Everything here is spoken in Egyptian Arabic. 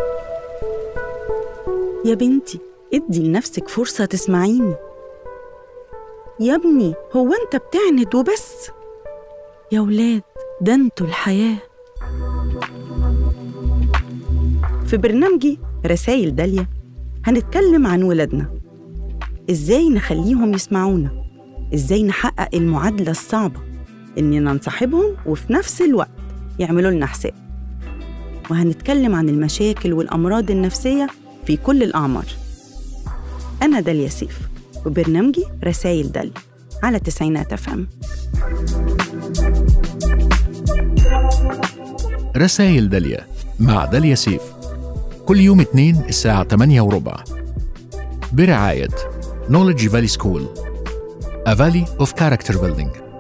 يا بنتي ادي لنفسك فرصة تسمعيني يا ابني هو انت بتعند وبس يا ولاد ده انتوا الحياة في برنامجي رسائل داليا هنتكلم عن ولادنا ازاي نخليهم يسمعونا ازاي نحقق المعادلة الصعبة اننا نصاحبهم وفي نفس الوقت يعملوا لنا حساب وهنتكلم عن المشاكل والأمراض النفسية في كل الأعمار أنا داليا سيف وبرنامجي رسائل داليا على تسعينات أفهم رسائل داليا مع داليا سيف كل يوم اثنين الساعة 8 وربع برعاية Knowledge Valley School A Valley of Character Building